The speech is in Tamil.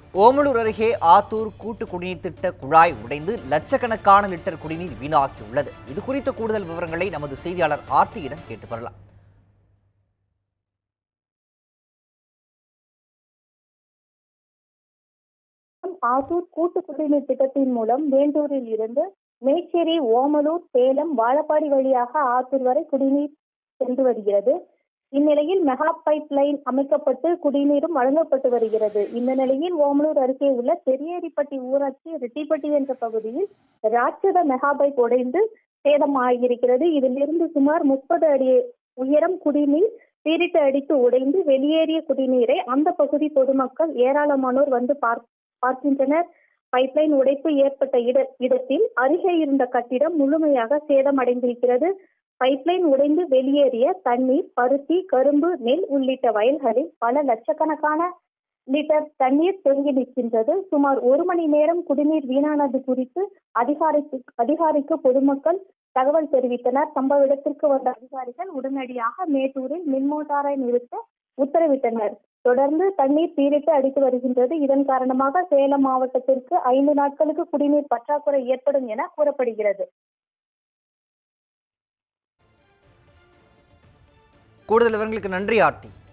ஓமலூர் அருகே ஆத்தூர் கூட்டு குடிநீர் திட்ட குழாய் உடைந்து லட்சக்கணக்கான லிட்டர் குடிநீர் வீணாகியுள்ளது இது குறித்த கூடுதல் விவரங்களை நமது செய்தியாளர் ஆர்த்தியிடம் கேட்டு பெறலாம் ஆத்தூர் கூட்டு குடிநீர் திட்டத்தின் மூலம் வேண்டூரில் இருந்து மேச்சேரி ஓமலூர் சேலம் வாழப்பாடி வழியாக ஆத்தூர் வரை குடிநீர் சென்று வருகிறது இந்நிலையில் மெகா பைப் லைன் அமைக்கப்பட்டு குடிநீரும் வழங்கப்பட்டு வருகிறது இந்த நிலையில் ஓமலூர் அருகே உள்ள பெரியேரிப்பட்டி ஊராட்சி ரெட்டிப்பட்டி என்ற பகுதியில் ராட்சத மெகா பைப் உடைந்து சேதமாகியிருக்கிறது இதிலிருந்து சுமார் முப்பது அடி உயரம் குடிநீர் பீரிட்டு அடித்து உடைந்து வெளியேறிய குடிநீரை அந்த பகுதி பொதுமக்கள் ஏராளமானோர் வந்து பார் பார்க்கின்றனர் பைப்லைன் உடைப்பு ஏற்பட்ட இட இடத்தில் அருகே இருந்த கட்டிடம் முழுமையாக சேதமடைந்திருக்கிறது பைப்லைன் உடைந்து வெளியேறிய தண்ணீர் பருத்தி கரும்பு நெல் உள்ளிட்ட வயல்களில் பல லட்சக்கணக்கான லிட்டர் தண்ணீர் தேங்கி நிற்கின்றது சுமார் ஒரு மணி நேரம் குடிநீர் வீணானது குறித்து அதிகாரிக்கு அதிகாரிக்கு பொதுமக்கள் தகவல் தெரிவித்தனர் சம்பவ இடத்திற்கு வந்த அதிகாரிகள் உடனடியாக மேட்டூரில் மின்மோட்டாரை நிறுத்த உத்தரவிட்டனர் தொடர்ந்து தண்ணீர் பீரிட்டு அடித்து வருகின்றது இதன் காரணமாக சேலம் மாவட்டத்திற்கு ஐந்து நாட்களுக்கு குடிநீர் பற்றாக்குறை ஏற்படும் என கூறப்படுகிறது கூடுதல் விவரங்களுக்கு நன்றி ஆர்த்தி